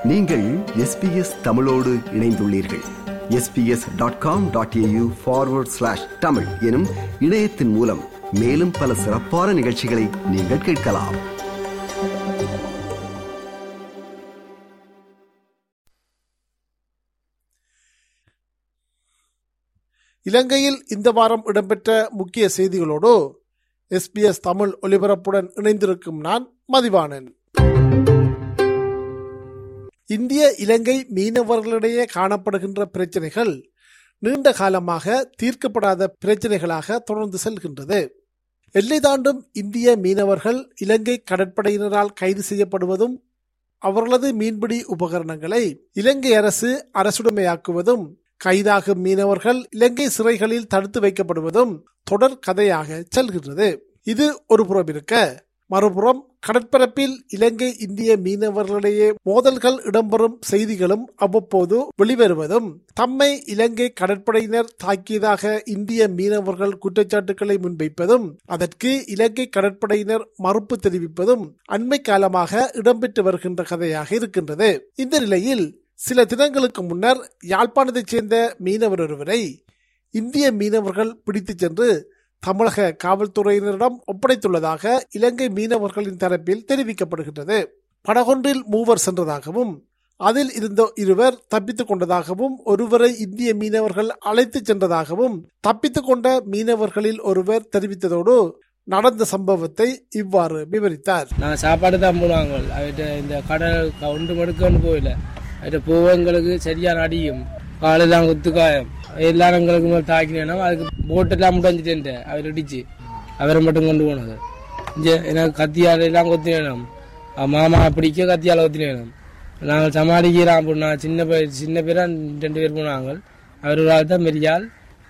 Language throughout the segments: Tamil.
நீங்கள் எஸ்பிஎஸ் தமிழோடு இணைந்துள்ளீர்கள் SBS dot com dot A U forward slash Tamil எனும் இணையத்தின் மூலம் மேலும் பல சிறப்பான நிகழ்ச்சிகளை நீங்கள் கேட்கலாம் இலங்கையில் இந்த வாரம் இடம்பெற்ற முக்கிய செய்திகளோடு எஸ்பிஎஸ் தமிழ் ஒலிபரப்புடன் இணைந்திருக்கும் நான் மதிவாணன் இந்திய இலங்கை மீனவர்களிடையே காணப்படுகின்ற பிரச்சனைகள் நீண்ட காலமாக தீர்க்கப்படாத பிரச்சனைகளாக தொடர்ந்து செல்கின்றது எல்லை தாண்டும் இந்திய மீனவர்கள் இலங்கை கடற்படையினரால் கைது செய்யப்படுவதும் அவர்களது மீன்பிடி உபகரணங்களை இலங்கை அரசு அரசுடைமையாக்குவதும் கைதாகும் மீனவர்கள் இலங்கை சிறைகளில் தடுத்து வைக்கப்படுவதும் தொடர் கதையாக செல்கின்றது இது ஒரு புறம் இருக்க மறுபுறம் கடற்பரப்பில் இலங்கை இந்திய மீனவர்களிடையே மோதல்கள் இடம்பெறும் செய்திகளும் அவ்வப்போது வெளிவருவதும் தம்மை இலங்கை கடற்படையினர் தாக்கியதாக இந்திய மீனவர்கள் குற்றச்சாட்டுகளை முன்வைப்பதும் அதற்கு இலங்கை கடற்படையினர் மறுப்பு தெரிவிப்பதும் அண்மை காலமாக இடம்பெற்று வருகின்ற கதையாக இருக்கின்றது இந்த நிலையில் சில தினங்களுக்கு முன்னர் யாழ்ப்பாணத்தைச் சேர்ந்த மீனவர் ஒருவரை இந்திய மீனவர்கள் பிடித்துச் சென்று தமிழக காவல்துறையினரிடம் ஒப்படைத்துள்ளதாக இலங்கை மீனவர்களின் தரப்பில் தெரிவிக்கப்படுகின்றது படகொன்றில் மூவர் சென்றதாகவும் அதில் இருந்த இருவர் தப்பித்துக் கொண்டதாகவும் ஒருவரை இந்திய மீனவர்கள் அழைத்துச் சென்றதாகவும் தப்பித்துக் கொண்ட மீனவர்களில் ஒருவர் தெரிவித்ததோடு நடந்த சம்பவத்தை இவ்வாறு விவரித்தார் நான் சாப்பாடு தான் போடுவாங்க அவர்கிட்ட இந்த கடல் ஒன்று மடுக்கன்னு போயில அவர்கிட்ட போவங்களுக்கு சரியான அடியும் காலெல்லாம் குத்துக்காயம் எல்லாரும் எங்களுக்கு மேல் தாக்கினேன்னா அதுக்கு போட்டெல்லாம் முடிஞ்சிட்டேன் அவர் அடிச்சு அவரை மட்டும் கொண்டு போனது இங்கே எனக்கு கத்தியால எல்லாம் கொத்தினேன் மாமா பிடிக்க கத்தியால கொத்தினேன் நாங்கள் சமாளிக்கிறோம் அப்படின்னா சின்ன பேர் சின்ன பேரா ரெண்டு பேர் போனாங்க அவர் ஒரு ஆள் தான் பெரியாள்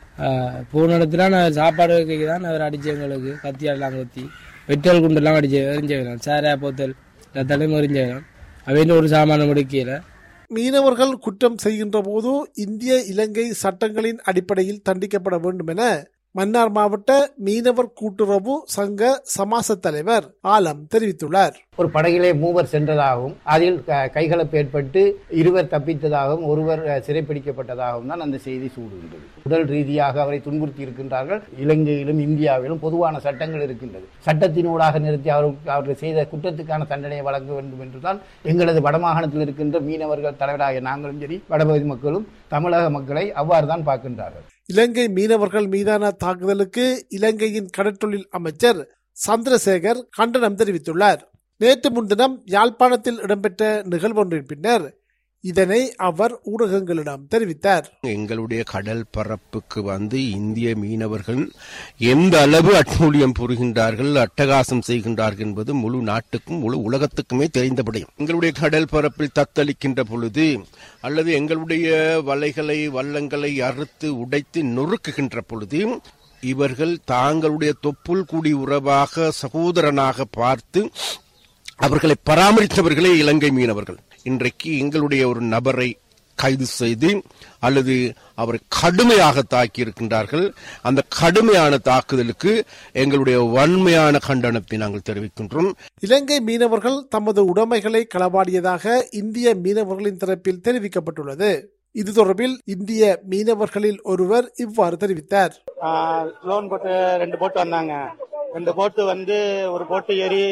போன இடத்துல நான் சாப்பாடு வைக்க தான் அவர் அடிச்சு எங்களுக்கு கத்தியாலாம் கொத்தி வெட்டல் குண்டெல்லாம் அடிச்சு எரிஞ்சவன் சேரா போத்தல் தலைமை எரிஞ்சவன் அவன் ஒரு சாமானம் எடுக்கல மீனவர்கள் குற்றம் செய்கின்ற போது இந்திய இலங்கை சட்டங்களின் அடிப்படையில் தண்டிக்கப்பட வேண்டும் என மன்னார் மாவட்ட மீனவர் கூட்டுறவு சங்க சமாச தலைவர் ஆலம் தெரிவித்துள்ளார் ஒரு படகிலே மூவர் சென்றதாகவும் அதில் க- கைகலப்பு ஏற்பட்டு இருவர் தப்பித்ததாகவும் ஒருவர் அஹ், சிறைப்பிடிக்கப்பட்டதாகவும் தான் அந்த செய்தி சூடுகின்றது உடல் ரீதியாக அவரை துன்புறுத்தி இருக்கின்றார்கள் இலங்கையிலும் இந்தியாவிலும் பொதுவான சட்டங்கள் இருக்கின்றது சட்டத்தினூடாக நிறுத்தி அவர் அவர்கள் செய்த குற்றத்துக்கான தண்டனையை வழங்க வேண்டும் என்றுதான் எங்களது வடமாகாணத்தில் இருக்கின்ற மீனவர்கள் தலைவராகிய நாங்களும் சரி வடபகுதி மக்களும் தமிழக மக்களை அவ்வாறு தான் பார்க்கின்றார்கள் இலங்கை மீனவர்கள் மீதான தாக்குதலுக்கு இலங்கையின் கடற்றொழில் அமைச்சர் சந்திரசேகர் கண்டனம் தெரிவித்துள்ளார் நேற்று முன்தினம் யாழ்ப்பாணத்தில் இடம்பெற்ற நிகழ்வொன்றின் பின்னர் இதனை அவர் ஊடகங்களிடம் தெரிவித்தார் எங்களுடைய கடல் பரப்புக்கு வந்து இந்திய மீனவர்கள் எந்த அளவு அட்டூழியம் புரிகின்றார்கள் அட்டகாசம் செய்கின்றார்கள் என்பது முழு நாட்டுக்கும் முழு உலகத்துக்குமே தெரிந்தபடியும் எங்களுடைய கடல் பரப்பில் தத்தளிக்கின்ற பொழுது அல்லது எங்களுடைய வலைகளை வள்ளங்களை அறுத்து உடைத்து நொறுக்குகின்ற பொழுது இவர்கள் தாங்களுடைய தொப்புள் கூடி உறவாக சகோதரனாக பார்த்து அவர்களை பராமரித்தவர்களே இலங்கை மீனவர்கள் இன்றைக்கு எங்களுடைய ஒரு நபரை கைது செய்து அல்லது அவரை கடுமையாக தாக்கி இருக்கின்றார்கள் அந்த கடுமையான தாக்குதலுக்கு எங்களுடைய வன்மையான கண்டனத்தை நாங்கள் தெரிவிக்கின்றோம் இலங்கை மீனவர்கள் தமது உடைமைகளை களவாடியதாக இந்திய மீனவர்களின் தரப்பில் தெரிவிக்கப்பட்டுள்ளது இது தொடர்பில் இந்திய மீனவர்களில் ஒருவர் இவ்வாறு தெரிவித்தார் லோன் போட்டு ரெண்டு போட்டு வந்தாங்க ரெண்டு போட்டு வந்து ஒரு போட்டு ஏறி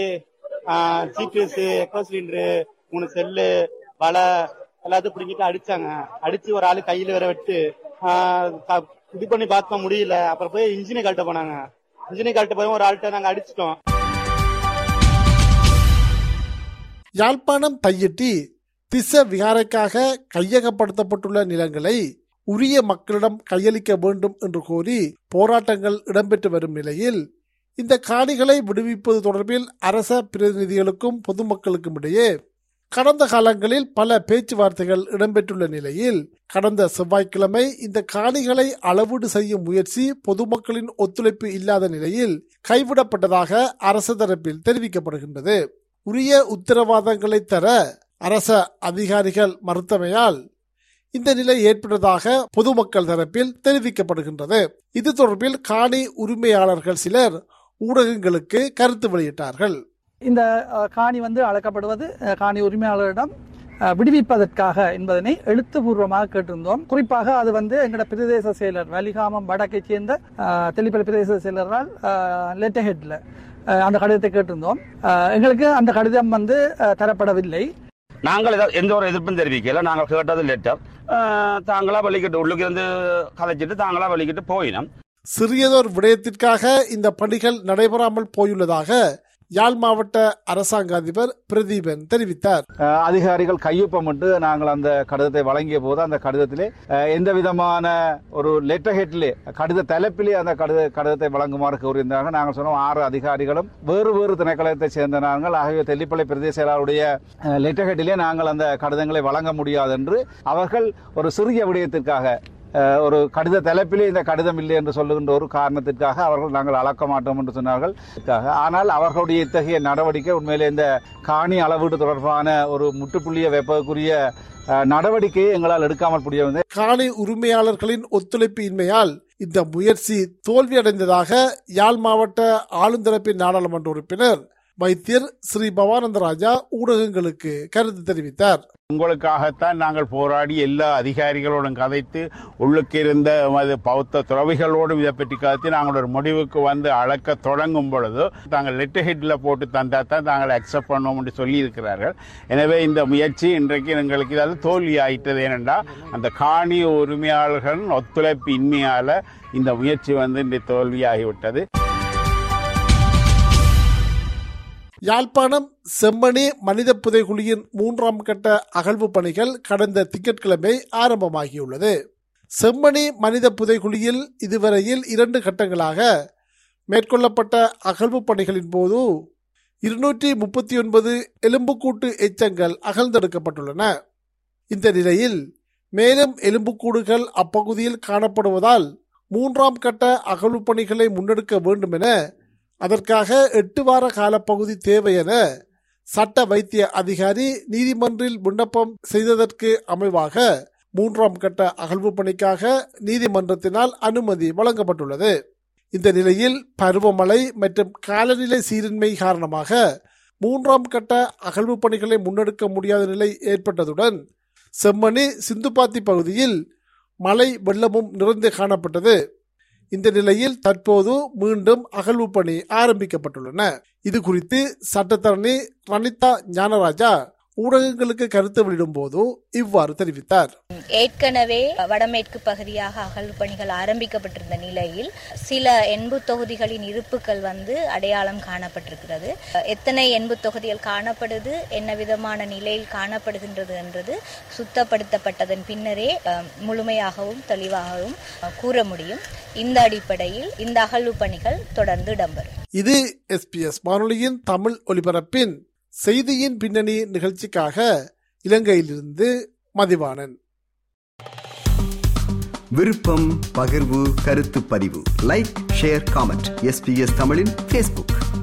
ஜிபிஎஸ் எக்கோ சிலிண்டரு மூணு செல்லு வலை எல்லாத்தையும் பிடிங்கிட்டு அடிச்சாங்க அடிச்சு ஒரு ஆளு கையில வேற வெட்டு ஆஹ் க- இது பண்ணி பார்க்க முடியல அப்புறம் போய் இன்ஜினை கழட்ட போனாங்க இன்ஜினை கழட்ட போய் ஒரு ஆள்கிட்ட நாங்க அடிச்சிட்டோம் யாழ்ப்பாணம் தையிட்டி திச விகாரைக்காக கையகப்படுத்தப்பட்டுள்ள நிலங்களை உரிய மக்களிடம் கையளிக்க வேண்டும் என்று கோரி போராட்டங்கள் இடம்பெற்று வரும் நிலையில் இந்த காணிகளை விடுவிப்பது தொடர்பில் அரச பிரதிநிதிகளுக்கும் பொதுமக்களுக்கும் இடையே கடந்த காலங்களில் பல பேச்சுவார்த்தைகள் இடம்பெற்றுள்ள நிலையில் கடந்த செவ்வாய்க்கிழமை இந்த காணிகளை அளவீடு செய்யும் முயற்சி பொதுமக்களின் ஒத்துழைப்பு இல்லாத நிலையில் கைவிடப்பட்டதாக அரசு தரப்பில் தெரிவிக்கப்படுகின்றது உரிய உத்தரவாதங்களை தர அரச அதிகாரிகள் மறுத்தமையால் இந்த நிலை ஏற்பட்டதாக பொதுமக்கள் தரப்பில் தெரிவிக்கப்படுகின்றது இது தொடர்பில் காணி உரிமையாளர்கள் சிலர் ஊடகங்களுக்கு கருத்து வெளியிட்டார்கள் இந்த அஹ், காணி வந்து அளக்கப்படுவது அஹ், காணி உரிமையாளரிடம் அஹ், விடுவிப்பதற்காக என்பதனை எழுத்துப்பூர்வமாக கேட்டிருந்தோம் குறிப்பாக அது வந்து எங்களோட பிரதேச செயலர் வலிகாமம் வடக்கைச் சேர்ந்த அஹ், தெல்லிப்பள்ளி பிரதேச செயலரால் லெட்டர் ஹெட்ல அந்த கடிதத்தை கேட்டிருந்தோம் அஹ், எங்களுக்கு அந்த கடிதம் வந்து அஹ், தரப்படவில்லை நாங்கள் எதா- எந்த ஒரு எதிர்ப்பும் தெரிவிக்கல நாங்கள் கேட்டது லெட்டர் தாங்களா வலிக்கிட்டு உள்ளுக்கு இருந்து கதைச்சிட்டு தாங்களா வலிக்கிட்டு போயினோம் சிறியதொரு விடயத்திற்காக இந்த பணிகள் நடைபெறாமல் போயுள்ளதாக யாழ் மாவட்ட அரசாங்க அதிபர் பிரதீபன் தெரிவித்தார் அஹ் அதிகாரிகள் கையொப்பமிட்டு நாங்கள் அந்த கடிதத்தை வழங்கிய போது அந்த கடிதத்திலே அஹ், எந்த விதமான ஒரு லெட்டர் ஹெட்லே கடித தலைப்பிலே அந்த கடித கடிதத்தை வழங்குமாறு கூறியிருந்தார்கள் நாங்கள் சொன்னோம் ஆறு அதிகாரிகளும் வேறு வேறு திணைக்களத்தை சேர்ந்த நாங்கள் ஆகவே தெல்லிப்பள்ளி பிரதேச செயலாளருடைய அஹ், லெட்டர் ஹெட்டிலே நாங்கள் அந்த கடிதங்களை வழங்க முடியாது என்று அவர்கள் ஒரு சிறிய விடயத்திற்காக அஹ், ஒரு கடித தலைப்பிலே இந்த கடிதம் இல்லை என்று சொல்லுகின்ற ஒரு காரணத்திற்காக அவர்கள் நாங்கள் அளக்க மாட்டோம் என்று சொன்னார்கள் இதற்காக. ஆனால் அவர்களுடைய இத்தகைய நடவடிக்கை உண்மையிலே இந்த காணி அளவீடு தொடர்பான ஒரு முற்றுப்புள்ளியை வைப்பதற்குரிய அஹ், நடவடிக்கையை எங்களால் எடுக்காமல் முடியவில்லை காணி உரிமையாளர்களின் ஒத்துழைப்பு இன்மையால் இந்த முயற்சி தோல்வியடைந்ததாக யாழ் மாவட்ட ஆளுந்தரப்பின் நாடாளுமன்ற உறுப்பினர் வைத்தியர் ஸ்ரீ பவானந்தராஜா ஊடகங்களுக்கு கருத்து தெரிவித்தார் உங்களுக்காகத்தான் நாங்கள் போராடி எல்லா அதிகாரிகளோடும் கதைத்து உள்ளுக்கு இருந்த எமது பௌத்த துறவிகளோடும் இதை பற்றி கதைத்து நாங்கள் ஒரு முடிவுக்கு வந்து அளக்க தொடங்கும் பொழுது தாங்கள் லெட்டர் ஹெட்ல போட்டு தந்தா தான் தாங்கள் அக்செப்ட் பண்ணோம் என்று சொல்லி இருக்கிறார்கள் எனவே இந்த முயற்சி இன்றைக்கு எங்களுக்கு இதாவது தோல்வி ஆயிட்டது ஏனென்றா அந்த காணி உரிமையாளர்களின் ஒத்துழைப்பு இன்மையால இந்த முயற்சி வந்து இன்று தோல்வியாகிவிட்டது யாழ்ப்பாணம் செம்மணி மனித புதைகுழியின் மூன்றாம் கட்ட அகழ்வு பணிகள் கடந்த திங்கட்கிழமை ஆரம்பமாகியுள்ளது செம்மணி மனித புதைகுழியில் இதுவரையில் இரண்டு கட்டங்களாக மேற்கொள்ளப்பட்ட அகழ்வு பணிகளின் போது இருநூற்றி முப்பத்தி ஒன்பது எலும்புக்கூட்டு எச்சங்கள் அகழ்ந்தெடுக்கப்பட்டுள்ளன இந்த நிலையில் மேலும் எலும்புக்கூடுகள் அப்பகுதியில் காணப்படுவதால் மூன்றாம் கட்ட அகழ்வு பணிகளை முன்னெடுக்க வேண்டும் என அதற்காக எட்டு வார காலப்பகுதி தேவை என சட்ட வைத்திய அதிகாரி நீதிமன்றில் விண்ணப்பம் செய்ததற்கு அமைவாக மூன்றாம் கட்ட அகழ்வு பணிக்காக நீதிமன்றத்தினால் அனுமதி வழங்கப்பட்டுள்ளது இந்த நிலையில் பருவமழை மற்றும் காலநிலை சீரின்மை காரணமாக மூன்றாம் கட்ட அகழ்வு பணிகளை முன்னெடுக்க முடியாத நிலை ஏற்பட்டதுடன் செம்மணி சிந்துபாத்தி பகுதியில் மழை வெள்ளமும் நிறைந்து காணப்பட்டது இந்த நிலையில் தற்போது மீண்டும் அகழ்வு பணி ஆரம்பிக்கப்பட்டுள்ளன இது குறித்து சட்டத்தரணி ரணிதா ஞானராஜா ஊடகங்களுக்கு கருத்து வெளியிடும் போது இவ்வாறு தெரிவித்தார் ஏற்கனவே வடமேற்கு பகுதியாக அகழ்வு பணிகள் ஆரம்பிக்கப்பட்டிருந்த நிலையில் சில எண்பு தொகுதிகளின் இருப்புகள் வந்து அடையாளம் காணப்பட்டிருக்கிறது எத்தனை எண்பு தொகுதிகள் காணப்படுது என்ன விதமான நிலையில் காணப்படுகின்றது என்றது சுத்தப்படுத்தப்பட்டதன் பின்னரே அஹ், முழுமையாகவும் தெளிவாகவும் அஹ், கூற முடியும் இந்த அடிப்படையில் இந்த அகழ்வு பணிகள் தொடர்ந்து இடம்பெறும் இது எஸ்பிஎஸ் வானொலியின் தமிழ் ஒலிபரப்பின் செய்தியின் பின்னணி நிகழ்ச்சிக்காக இலங்கையிலிருந்து மதிவாணன் விருப்பம் பகிர்வு கருத்து பதிவு லைக் ஷேர் காமெண்ட் எஸ்பிஎஸ் தமிழின் ஃபேஸ்புக்